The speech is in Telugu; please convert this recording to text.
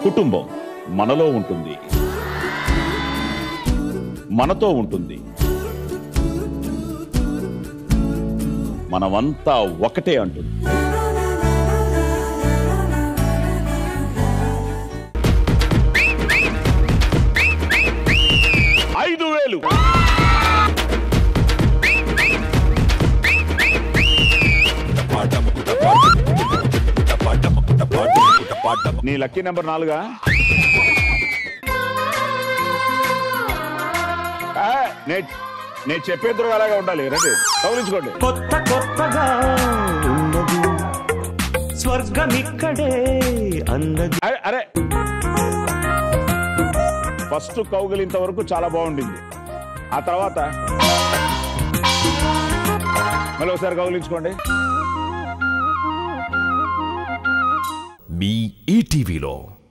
కుటుంబం మనలో ఉంటుంది మనతో ఉంటుంది మనమంతా ఒకటే అంటుంది ఐదు వేలు నీ లక్కీ నెంబర్ నాలుగా ఆ, నే- నేను చెప్పేద్దరు అలాగే ఉండాలి రండి కౌలించుకోండి కొత్త కొత్తగా ఉన్నది స్వర్గం ఇక్కడే అన్నది అరే, అరే ఫస్ట్ కౌగిలింత వరకు చాలా బాగుండింది ఆ తర్వాత మళ్ళీ ఒకసారి కౌగిలించుకోండి మీ ఈటీవీలో